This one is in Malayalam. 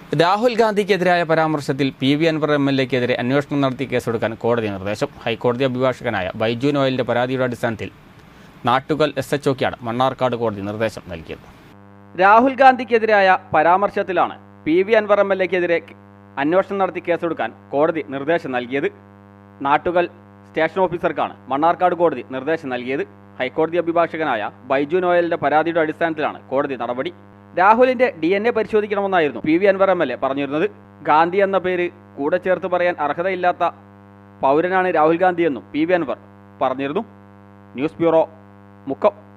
രാഹുൽ ഗാന്ധിക്കെതിരായ പരാമർശത്തിൽ P V Anvar M L എക്കെതിരെ അന്വേഷണം നടത്തി കേസെടുക്കാൻ കോടതി നിർദ്ദേശം ഹൈക്കോടതി അഭിഭാഷകനായ ബൈജു നോയലിന്റെ പരാതിയുടെ അടിസ്ഥാനത്തിൽ നാട്ടുകൽ എസ് എച്ച് ഒക്കെയാണ് മണ്ണാർക്കാട് കോടതി നിർദ്ദേശം നൽകിയത് രാഹുൽ ഗാന്ധിക്കെതിരായ പരാമർശത്തിലാണ് P V Anvar M L എക്കെതിരെ അന്വേഷണം നടത്തി കേസെടുക്കാൻ കോടതി നിർദ്ദേശം നൽകിയത് നാട്ടുകൽ സ്റ്റേഷൻ ഓഫീസർക്കാണ് മണ്ണാർക്കാട് കോടതി നിർദ്ദേശം നൽകിയത് ഹൈക്കോടതി അഭിഭാഷകനായ ബൈജു നോയലിന്റെ പരാതിയുടെ അടിസ്ഥാനത്തിലാണ് കോടതി നടപടി രാഹുലിന്റെ ഡി എൻ എ പരിശോധിക്കണമെന്നായിരുന്നു P V Anvar M L A പറഞ്ഞിരുന്നത് ഗാന്ധി എന്ന പേര് കൂടെ ചേർത്ത് പറയാൻ അർഹതയില്ലാത്ത പൗരനാണ് രാഹുൽ ഗാന്ധിയെന്നും പി വി അൻവർ പറഞ്ഞിരുന്നു ന്യൂസ് ബ്യൂറോ മുക്കം